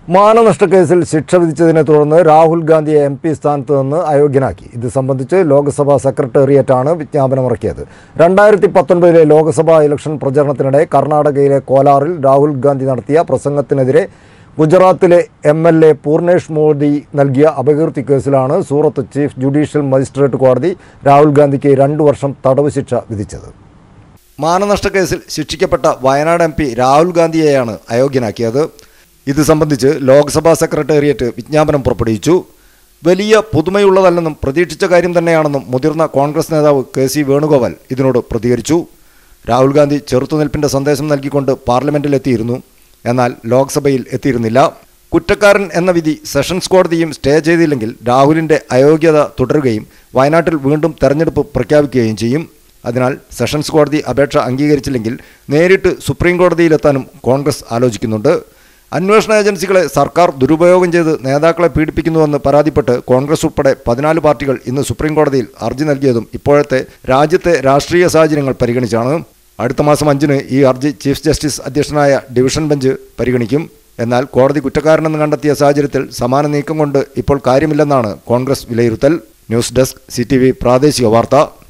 മാനനഷ്ടക്കേസിൽ ശിക്ഷ വിധിച്ചതിനെ തുടർന്ന് രാഹുൽ ഗാന്ധിയെ എം പി സ്ഥാനത്ത് നിന്ന് അയോഗ്യനാക്കി ഇത് സംബന്ധിച്ച് ലോക്സഭാ സെക്രട്ടേറിയറ്റാണ് വിജ്ഞാപനമിറക്കിയത് രണ്ടായിരത്തി പത്തൊൻപതിലെ ലോക്സഭാ ഇലക്ഷൻ പ്രചരണത്തിനിടെ കർണാടകയിലെ കോലാറിൽ രാഹുൽ ഗാന്ധി നടത്തിയ പ്രസംഗത്തിനെതിരെ ഗുജറാത്തിലെ M L A Purnesh Modi നൽകിയ അപകീർത്തി കേസിലാണ് സൂറത്ത് ചീഫ് ജുഡീഷ്യൽ മജിസ്ട്രേറ്റ് കോടതി രാഹുൽ ഗാന്ധിക്ക് രണ്ടു വർഷം തടവ് ശിക്ഷ വിധിച്ചത് മാനനഷ്ട കേസിൽ ശിക്ഷിക്കപ്പെട്ട വയനാട് എം പി രാഹുൽ ഗാന്ധിയെയാണ് അയോഗ്യനാക്കിയത് ഇത് സംബന്ധിച്ച് ലോക്സഭാ സെക്രട്ടേറിയറ്റ് വിജ്ഞാപനം പുറപ്പെടുവിച്ചു വലിയ പുതുമയുള്ളതല്ലെന്നും പ്രതീക്ഷിച്ച കാര്യം തന്നെയാണെന്നും മുതിർന്ന കോൺഗ്രസ് നേതാവ് കെ സി വേണുഗോപാൽ ഇതിനോട് പ്രതികരിച്ചു രാഹുൽ ഗാന്ധി ചെറുത്തുനിൽപ്പിന്റെ സന്ദേശം നൽകിക്കൊണ്ട് പാർലമെന്റിലെത്തിയിരുന്നു എന്നാൽ ലോക്സഭയിൽ എത്തിയിരുന്നില്ല കുറ്റക്കാരൻ എന്ന വിധി സെഷൻസ് കോടതിയും സ്റ്റേ ചെയ്തില്ലെങ്കിൽ രാഹുലിന്റെ അയോഗ്യത തുടരുകയും വയനാട്ടിൽ വീണ്ടും തെരഞ്ഞെടുപ്പ് പ്രഖ്യാപിക്കുകയും ചെയ്യും അതിനാൽ സെഷൻസ് കോടതി അപേക്ഷ അംഗീകരിച്ചില്ലെങ്കിൽ നേരിട്ട് സുപ്രീം കോടതിയിലെത്താനും കോൺഗ്രസ് ആലോചിക്കുന്നുണ്ട് അന്വേഷണ ഏജൻസികളെ സർക്കാർ ദുരുപയോഗം ചെയ്ത് നേതാക്കളെ പീഡിപ്പിക്കുന്നുവെന്ന് പരാതിപ്പെട്ട് കോൺഗ്രസ് ഉൾപ്പെടെ പതിനാല് പാർട്ടികൾ ഇന്ന് സുപ്രീം കോടതിയിൽ ഹർജി നൽകിയതും ഇപ്പോഴത്തെ രാജ്യത്തെ രാഷ്ട്രീയ സാഹചര്യങ്ങൾ പരിഗണിച്ചാണ് അടുത്ത മാസം അഞ്ചിന് ഈ ഹർജി ചീഫ് ജസ്റ്റിസ് അധ്യക്ഷനായ ഡിവിഷൻ ബെഞ്ച് പരിഗണിക്കും എന്നാൽ കോടതി കുറ്റക്കാരനെന്ന് കണ്ടെത്തിയ സാഹചര്യത്തിൽ സമാന നീക്കം കൊണ്ട് ഇപ്പോൾ കാര്യമില്ലെന്നാണ് കോൺഗ്രസ് വിലയിരുത്തൽ ന്യൂസ് ഡെസ്ക് സി പ്രാദേശിക വാർത്ത